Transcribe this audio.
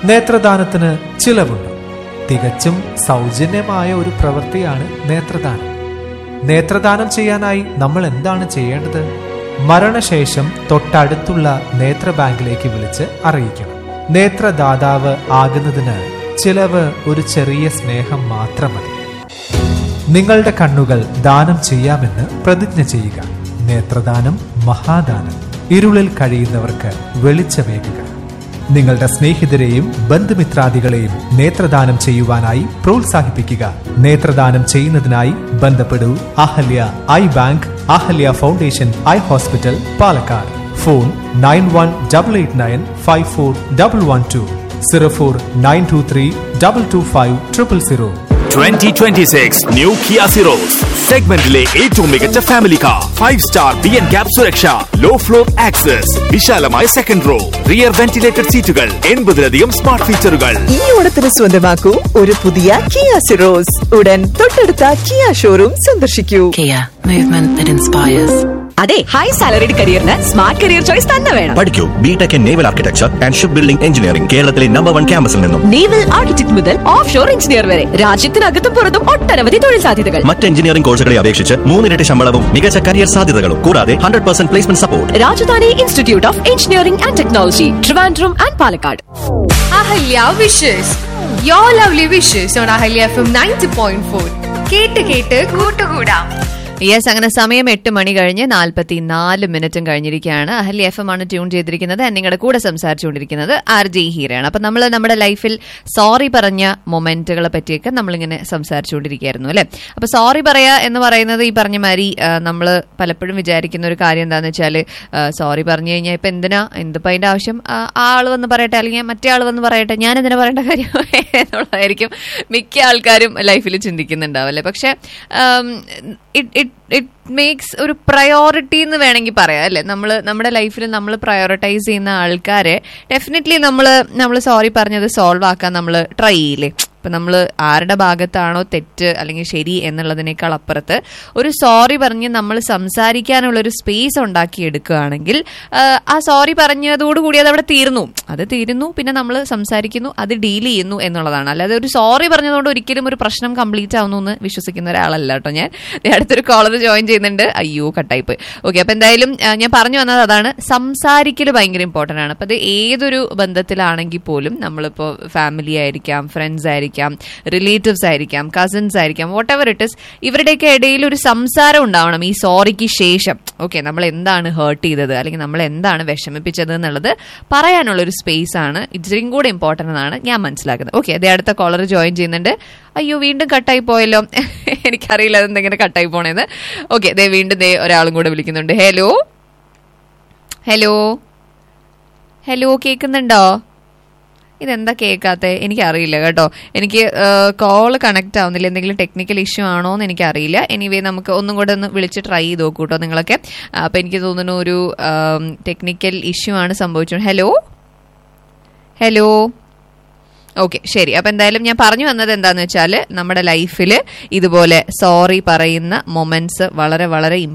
നേത്രദാനത്തിന് ചിലവുണ്ട് തികച്ചും സൗജന്യമായ ഒരു പ്രവൃത്തിയാണ് നേത്രദാനം നേത്രദാനം ചെയ്യാനായി നമ്മൾ എന്താണ് ചെയ്യേണ്ടത് മരണശേഷം തൊട്ടടുത്തുള്ള നേത്ര ബാങ്കിലേക്ക് വിളിച്ച് അറിയിക്കണം നേത്രദാതാവ് ആകുന്നതിന് ചിലവ് ഒരു ചെറിയ സ്നേഹം മാത്രം മതി നിങ്ങളുടെ കണ്ണുകൾ ദാനം ചെയ്യാമെന്ന് പ്രതിജ്ഞ ചെയ്യുക നേത്രദാനം മഹാദാനം ഇരുളിൽ കഴിയുന്നവർക്ക് വെളിച്ചമേകുക നിങ്ങളുടെ സ്നേഹിതരെയും ബന്ധുമിത്രാദികളെയും നേത്രദാനം ചെയ്യുവാനായി പ്രോത്സാഹിപ്പിക്കുക നേത്രദാനം ചെയ്യുന്നതിനായി ബന്ധപ്പെടൂ Ahalya eye bank Ahalya foundation eye hospital Palakkad phone nine one double eight nine five four double one two zero four nine two three double two five triple zero 2026 new Kia Syros സെഗ്മെന്റിലെ ഏറ്റവും മികച്ച family car five star B N cap സുരക്ഷ low floor access വിശാലമായ second row rear ventilated സീറ്റുകൾ എൺപതിലധികം smart ഫീച്ചറുകൾ ഈ ഓണത്തിന് സ്വന്തമാക്കൂ ഒരു പുതിയ കിയ സിറോസ് ഉടൻ തൊട്ടടുത്ത കിയ ഷോറൂം സന്ദർശിക്കൂ Kia, movement that inspires. അതെ ഹൈ സാലറിഡ് കരിയറിന് സ്മാർട്ട് കരിയർ ചോയ്സ് തന്നെ വേണം പഠിക്കൂ BTech in naval architecture and ship building engineering കേരളത്തിലെ നമ്പർ വൺ ക്യാമ്പസിൽ നിന്നും നേവൽ ആർക്കിടെക്ട് മുതൽ ഓഫ് ഷോർ എഞ്ചിനീയർ വരെ രാജ്യത്തിനകത്തും പുറത്തും ഒട്ടനവധി തൊഴിൽ സാധ്യതകൾ മറ്റ് എഞ്ചിനീയറിംഗ് കോഴ്സുകളെ അപേക്ഷിച്ച് മൂന്നിരട്ടി ശമ്പളവും മികച്ച കരിയർ സാധ്യതകളും കൂടാതെ hundred percent placement support Rajadhani institute of engineering and technology Trivandrum and Palakkad Ahalya wishes your lovely wishes on Ahalya F M ninety point four കേട്ട് കേട്ട് കൂട്ടുകൂടാം യെസ് അങ്ങനെ സമയം എട്ട് മണി കഴിഞ്ഞ് നാൽപ്പത്തി നാല് മിനിറ്റും കഴിഞ്ഞിരിക്കുകയാണ് അഹല്യ എഫ് എം ആണ് ട്യൂൺ ചെയ്തിരിക്കുന്നത് and നിങ്ങളുടെ കൂടെ സംസാരിച്ചുകൊണ്ടിരിക്കുന്നത് ആർ ജെ ഹീരയാണ് അപ്പം നമ്മൾ നമ്മുടെ ലൈഫിൽ സോറി പറഞ്ഞ മൊമെന്റുകളെ പറ്റിയൊക്കെ നമ്മളിങ്ങനെ സംസാരിച്ചുകൊണ്ടിരിക്കുകയായിരുന്നു അല്ലേ അപ്പൊ സോറി പറയാ എന്ന് പറയുന്നത് ഈ പറഞ്ഞ മാതിരി നമ്മൾ പലപ്പോഴും വിചാരിക്കുന്ന ഒരു കാര്യം എന്താണെന്ന് വെച്ചാൽ സോറി പറഞ്ഞു കഴിഞ്ഞാൽ ഇപ്പം എന്തിനാ എന്തിപ്പോൾ അതിൻ്റെ ആവശ്യം ആ ആൾ വന്ന് പറയട്ടെ അല്ലെങ്കിൽ മറ്റേ ആൾ വന്ന് പറയട്ടെ ഞാൻ എന്തിനാ പറയേണ്ട കാര്യം എന്നുള്ളതായിരിക്കും മിക്ക ആൾക്കാരും ലൈഫിൽ ചിന്തിക്കുന്നുണ്ടാവല്ലേ പക്ഷെ ഇറ്റ് ഇറ്റ് മേക്സ് ഒരു പ്രയോറിറ്റി എന്ന് വേണമെങ്കിൽ പറയാം അല്ലേ നമ്മൾ നമ്മുടെ ലൈഫിൽ നമ്മൾ പ്രയോറിറ്റൈസ് ചെയ്യുന്ന ആൾക്കാരെ ഡെഫിനറ്റ്ലി നമ്മൾ നമ്മൾ സോറി പറഞ്ഞത് സോൾവ് ആക്കാൻ നമ്മൾ ട്രൈ ചെയ്യില്ലേ ഇപ്പം നമ്മൾ ആരുടെ ഭാഗത്താണോ തെറ്റ് അല്ലെങ്കിൽ ശരി എന്നുള്ളതിനേക്കാൾ അപ്പുറത്ത് ഒരു സോറി പറഞ്ഞ് നമ്മൾ സംസാരിക്കാനുള്ള ഒരു സ്പേസ് ഉണ്ടാക്കി എടുക്കുകയാണെങ്കിൽ ആ, ആ സോറി പറഞ്ഞതോടുകൂടി അത് അവിടെ തീർന്നു അത് തീരുന്നു പിന്നെ നമ്മൾ സംസാരിക്കുന്നു അത് ഡീൽ ചെയ്യുന്നു എന്നുള്ളതാണ് അല്ലാതെ ഒരു സോറി പറഞ്ഞതുകൊണ്ട് ഒരിക്കലും ഒരു പ്രശ്നം കംപ്ലീറ്റ് ആവുന്നു എന്ന് വിശ്വസിക്കുന്ന ഒരാളല്ല കേട്ടോ ഞാൻ ദേ അടുത്തൊരു കോളർ ജോയിൻ ചെയ്യുന്നുണ്ട് അയ്യോ കട്ടായിപ്പോയി ഓക്കെ അപ്പൊ എന്തായാലും ആ, ഞാൻ പറഞ്ഞു വന്നത് അതാണ് സംസാരിക്കൽ ഭയങ്കര ഇമ്പോർട്ടൻ്റ് ആണ് അപ്പൊ അത് ഏതൊരു ബന്ധത്തിലാണെങ്കിൽ പോലും നമ്മളിപ്പോൾ ഫാമിലി ആയിരിക്കാം ഫ്രണ്ട്സ് ആയിരിക്കാം റിലേറ്റീവ്സ് ആയിരിക്കാം കസിൻസ് ആയിരിക്കാം വാട്ട് എവർ ഇറ്റ് ഇസ് ഇവരുടെയൊക്കെ ഇടയിൽ ഒരു സംസാരം ഉണ്ടാവണം ഈ സോറിക്ക് ശേഷം ഓക്കെ നമ്മൾ എന്താണ് ഹേർട്ട് ചെയ്തത് അല്ലെങ്കിൽ നമ്മൾ എന്താണ് വിഷമിപ്പിച്ചത് എന്നുള്ളത് പറയാനുള്ള ഒരു സ്പേസ് ആണ് ഇച്ചിരിയും കൂടെ ഇമ്പോർട്ടൻ്റ് എന്നാണ് ഞാൻ മനസ്സിലാക്കുന്നത് ഓക്കെ അതേ അടുത്ത കോളർ ജോയിൻ ചെയ്യുന്നുണ്ട് അയ്യോ വീണ്ടും കട്ടായി പോയല്ലോ എനിക്കറിയില്ല അതെന്തെങ്ങനെ കട്ടായി പോണേന്ന് ഓക്കെ ദേ വീണ്ടും ദേ ഒരാളും കൂടെ വിളിക്കുന്നുണ്ട് ഹലോ ഹലോ ഹലോ കേൾക്കുന്നുണ്ടോ ഇതെന്താ കേൾക്കാത്തെ എനിക്കറിയില്ല കേട്ടോ എനിക്ക് കോള് കണക്ട് ആവുന്നില്ല എന്തെങ്കിലും ടെക്നിക്കൽ ഇഷ്യൂ ആണോ എന്ന് എനിക്കറിയില്ല എനിവേ നമുക്ക് ഒന്നും കൂടെ ഒന്ന് വിളിച്ച് ട്രൈ ചെയ്ത് നോക്കൂ കേട്ടോ നിങ്ങളൊക്കെ അപ്പം എനിക്ക് തോന്നുന്നു ഒരു ടെക്നിക്കൽ ഇഷ്യൂ ആണ് സംഭവിച്ചത് ഹലോ ഹലോ ഓക്കെ ശരി അപ്പം എന്തായാലും ഞാൻ പറഞ്ഞു വന്നത് എന്താണെന്ന് വെച്ചാൽ നമ്മുടെ ലൈഫിൽ ഇതുപോലെ സോറി പറയുന്ന മൊമെന്റ്സ് വളരെ വളരെ